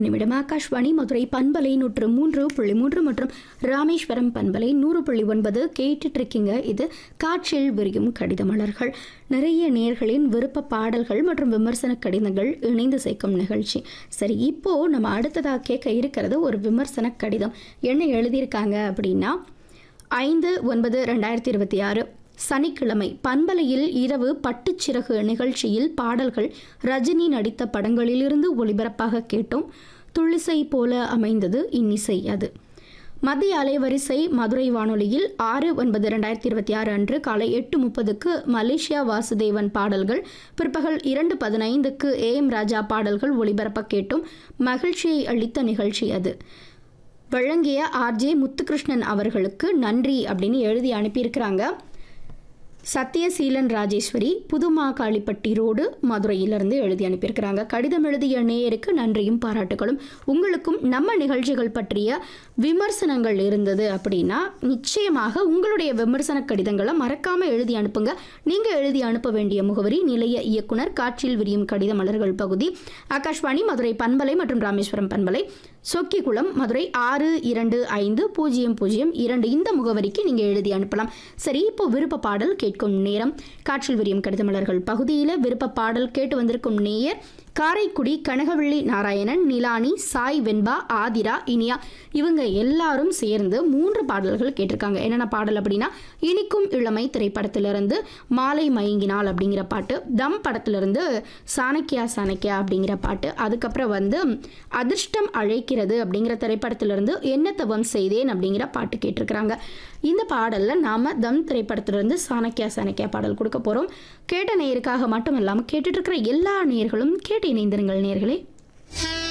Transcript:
நிமிடம் ஆகாஷ்வாணி மதுரை பண்பலை நூற்று மூன்று புள்ளி மூன்று மற்றும் ராமேஸ்வரம் பண்பலை நூறு புள்ளி ஒன்பது கேட்டுட்டு இருக்கீங்க இது காற்றில் விரியும் கடித மலர்கள் நிறைய நேர்களின் விருப்ப பாடல்கள் மற்றும் விமர்சன கடிதங்கள் இணைந்து சேர்க்கும் நிகழ்ச்சி சரி இப்போ நம்ம அடுத்ததாக கேட்க இருக்கிறது ஒரு விமர்சன கடிதம் என்ன எழுதியிருக்காங்க அப்படின்னா ஐந்து ஒன்பது ரெண்டாயிரத்தி இருபத்தி ஆறு சனிக்கிழமை பண்பலையில் இரவு பட்டுச்சிறகு நிகழ்ச்சியில் பாடல்கள் ரஜினி நடித்த படங்களிலிருந்து ஒளிபரப்பாக கேட்டோம் துள்ளிசை போல அமைந்தது இன்னிசை அது மத்திய அலைவரிசை மதுரை வானொலியில் ஆறு ஒன்பது ரெண்டாயிரத்தி இருபத்தி ஆறு அன்று காலை எட்டு முப்பதுக்கு மலேசியா வாசுதேவன் பாடல்கள் பிற்பகல் இரண்டு பதினைந்துக்கு ஏ எம் ராஜா பாடல்கள் ஒளிபரப்ப கேட்டும் மகிழ்ச்சியை அளித்த நிகழ்ச்சி அது வழங்கிய ஆர்ஜே முத்துகிருஷ்ணன் அவர்களுக்கு நன்றி அப்படின்னு எழுதி அனுப்பியிருக்கிறாங்க சத்யசீலன் ராஜேஸ்வரி புதுமாகாளிப்பட்டி ரோடு மதுரையிலிருந்து எழுதி அனுப்பியிருக்கிறாங்க கடிதம் எழுதிய நேயருக்கு நன்றியும் பாராட்டுகளும் உங்களுக்கும் நம்ம நிகழ்ச்சிகள் பற்றிய விமர்சனங்கள் இருந்தது அப்படின்னா நிச்சயமாக உங்களுடைய விமர்சன கடிதங்களை மறக்காம எழுதி அனுப்புங்க நீங்க எழுதி அனுப்ப வேண்டிய முகவரி நிலைய இயக்குனர் காற்றில் விரியும் கடித மலர்கள் பகுதி ஆகாஷ்வாணி மதுரை பண்பலை மற்றும் ராமேஸ்வரம் பண்பலை சொக்கிக்குளம் மதுரை ஆறு இரண்டு ஐந்து பூஜ்ஜியம் பூஜ்ஜியம் இரண்டு இந்த முகவரிக்கு நீங்கள் எழுதி அனுப்பலாம் சரி இப்போ விருப்ப பாடல் கேட்கும் நேரம் காற்றில் விரியும் கடிதமலர்கள் பகுதியில் விருப்ப பாடல் கேட்டு வந்திருக்கும் நேயர் காரைக்குடி கனகவள்ளி நாராயணன் நிலானி சாய் வெண்பா ஆதிரா இனியா இவங்க எல்லாரும் சேர்ந்து மூன்று பாடல்கள் கேட்டிருக்காங்க என்னென்ன பாடல் அப்படின்னா இனிக்கும் இளமை திரைப்படத்திலிருந்து மாலை மயங்கினாள் அப்படிங்கிற பாட்டு தம் படத்திலிருந்து சாணக்கியா சாணக்கியா அப்படிங்கிற பாட்டு அதுக்கப்புறம் வந்து அதிர்ஷ்டம் அழைக்கிறது அப்படிங்கிற திரைப்படத்திலிருந்து என்ன தவம் செய்தேன் அப்படிங்கிற பாட்டு கேட்டிருக்கிறாங்க இந்த பாடலில் நாம் தம் திரைப்படத்திலிருந்து சாணக்கியா சாணக்கியா பாடல் கொடுக்க போகிறோம் கேட்ட நேயருக்காக மட்டும் இல்லாமல் கேட்டுட்டு இருக்கிற எல்லா நேயர்களும் கேட்டு இணைந்திருங்கள் நேயர்களே